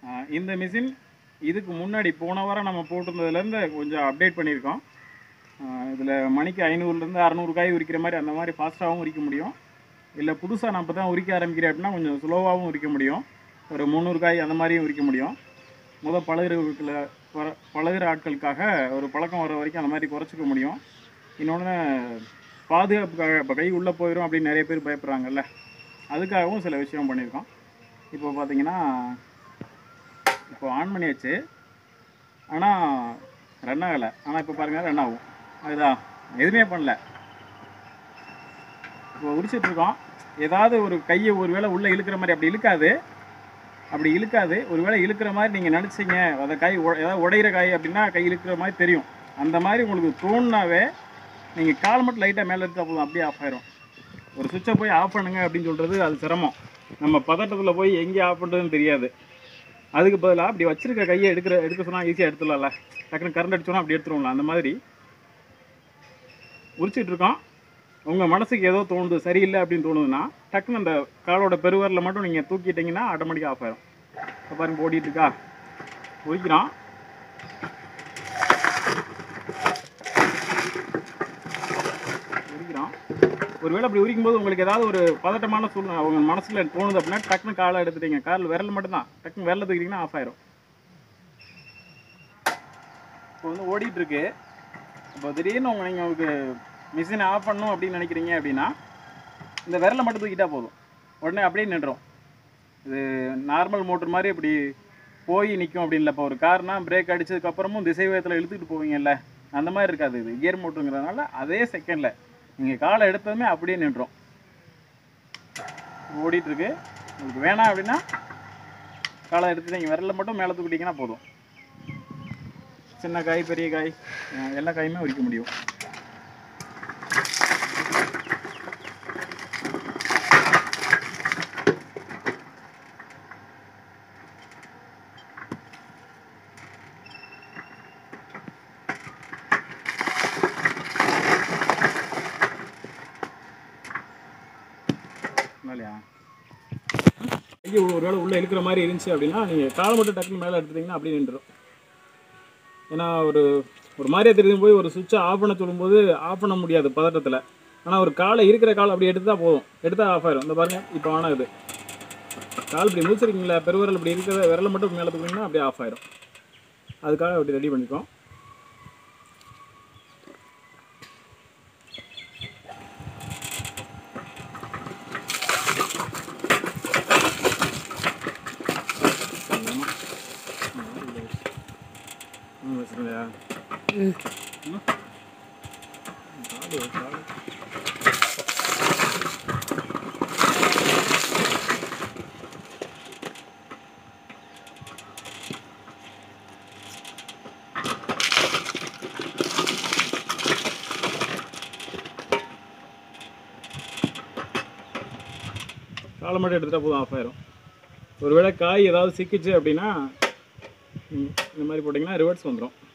ஆஹ் இந்த மிஷின் இதுக்கு முன்னாடி போன வாரம் நம்ம போட்டிருந்ததுலேருந்து கொஞ்சம் அப்டேட் பண்ணியிருக்கோம் இதில் மணிக்கு ஐநூறுலேருந்து அறநூறு காய் உரிக்கிற மாதிரி அந்த மாதிரி ஃபாஸ்ட்டாகவும் உரிக்க முடியும் இல்லை புதுசாக நான் இப்போ தான் உரிக்க ஆரம்பிக்கிறேன் அப்படின்னா கொஞ்சம் ஸ்லோவாகவும் உரிக்க முடியும் ஒரு முந்நூறு காய் அந்த மாதிரியும் உரிக்க முடியும் முத பழகுறவர்களை வர பழகுற ஆட்களுக்காக ஒரு பழக்கம் வர வரைக்கும் அந்த மாதிரி குறைச்சிக்க முடியும் இன்னொன்று பாதுகாப்புக்காக இப்போ கை உள்ளே போயிடும் அப்படின்னு நிறைய பேர் பயப்படுறாங்கல்ல அதுக்காகவும் சில விஷயம் பண்ணியிருக்கோம் இப்போ பார்த்தீங்கன்னா இப்போ ஆன் பண்ணியாச்சு ஆனால் ரன் ஆகலை ஆனால் இப்போ பாருங்கள் ரன் ஆகும் அதுதான் எதுவுமே பண்ணல இப்போ உரிச்சிட்டு இருக்கோம் ஏதாவது ஒரு கையை ஒரு வேளை உள்ளே இழுக்கிற மாதிரி அப்படி இழுக்காது அப்படி இழுக்காது ஒரு வேளை இழுக்கிற மாதிரி நீங்கள் நினச்சிங்க அதை காய் உ- ஏதாவது உடையிற காய் அப்படின்னா கை இழுக்கிற மாதிரி தெரியும் அந்த மாதிரி உங்களுக்கு தோணுனாவே நீங்கள் கால் மட்டும் லைட்டாக மேலே எடுத்தால் போதும் அப்படியே ஆஃப் ஆயிரும் ஒரு சுவிட்சை போய் ஆஃப் பண்ணுங்க அப்படின்னு சொல்கிறது அது சிரமம் நம்ம பதட்டத்தில் போய் எங்கே ஆஃப் பண்ணுறதுன்னு தெரியாது அதுக்கு பதிலாக அப்படி வச்சிருக்க கையை எடுக்கிற எடுக்க சொன்னால் ஈஸியாக எடுத்துடலாம்ல டக்குனு கரண்ட் அடிச்சோன்னா அப்படி எடுத்துருவோம்ல அந்த மாதிரி உரிச்சிட்டு இருக்கோம் உங்கள் மனசுக்கு ஏதோ தோணுது சரியில்லை அப்படின்னு தோணுதுன்னா டக்குன்னு அந்த காலோட பெருவரில் மட்டும் நீங்கள் தூக்கிட்டீங்கன்னா ஆட்டோமேட்டிக்காக ஆஃப் ஆயிரும் இப்போ பாருங்க ஓடிட்டு இருக்கா உரிக்கிறோம் உரிக்கிறோம் ஒருவேளை அப்படி உரிக்கும் போது உங்களுக்கு ஏதாவது ஒரு பதட்டமான சூழ்நிலை உங்க மனசுல தோணுது அப்படின்னா டக்குன்னு காலை எடுத்துட்டீங்க காலில் விரல் மட்டும்தான் டக்குன்னு விரல தூக்கிட்டீங்கன்னா ஆஃப் ஆயிரும் இப்போ வந்து ஓடிட்டு இருக்கு இப்போ திடீர்னு உங்க நீங்கள் உங்களுக்கு மிஷினை ஆஃப் பண்ணணும் அப்படின்னு நினைக்கிறீங்க அப்படின்னா இந்த விரலை மட்டும் தூக்கிட்டா போதும் உடனே அப்படியே நின்றோம் இது நார்மல் மோட்டர் மாதிரி இப்படி போய் நிற்கும் அப்படின்னு இல்லை இப்போ ஒரு கார்னா பிரேக் அடிச்சதுக்கப்புறமும் திசை வேகத்தில் இழுத்துக்கிட்டு போவீங்கல்ல அந்த மாதிரி இருக்காது இது கியர் மோட்டருங்கிறதுனால அதே செகண்டில் நீங்கள் காலை எடுத்ததுமே அப்படியே நின்றோம் ஓடிட்டு இருக்கு உங்களுக்கு வேணாம் அப்படின்னா காலை எடுத்து நீங்கள் விரலில் மட்டும் மேலே தூக்கிட்டீங்கன்னா போதும் சின்ன காய் பெரிய காய் அஹ் எல்லா காயுமே உரிக்க முடியும் மேலையா கையை ஒரு வேளை உள்ளே இழுக்கிற மாதிரி இருந்துச்சு அப்படின்னா நீங்கள் காலை மட்டும் டக்குன்னு மேலே எடுத்துட்டிங்கன்னா அப்படியே நின்றுடும் ஏன்னா ஒரு ஒரு மாதிரியே தெரியும் போய் ஒரு சுவிட்சை ஆஃப் பண்ண சொல்லும்போது ஆஃப் பண்ண முடியாது பதட்டத்தில் ஆனால் ஒரு காலை இருக்கிற கால் அப்படி எடுத்தால் போதும் எடுத்தால் ஆஃப் ஆயிரும் இந்த பாருங்க இப்போ ஆன் ஆகுது கால் இப்படி முடிச்சிருக்கீங்களா பெருவிரல் இப்படி இருக்கிற விரலை மட்டும் மேலே தூக்கினீங்கன்னா அப்படியே ஆஃப் ஆயிரும் அதுக்காக அப்படி ரெடி பண்ணிக்கோம் ம் வச்சுருந்தா ம் காடு காடு காலை மட்டும் எடுத்துட்டா போதும் ஆஃப் ஆயிரும் ஒருவேளை காய் ஏதாவது சிக்கிச்சு அப்படின்னா ம், இந்த மாதிரி போட்டிங்கன்னா ரிவர்ஸ் வந்துடும்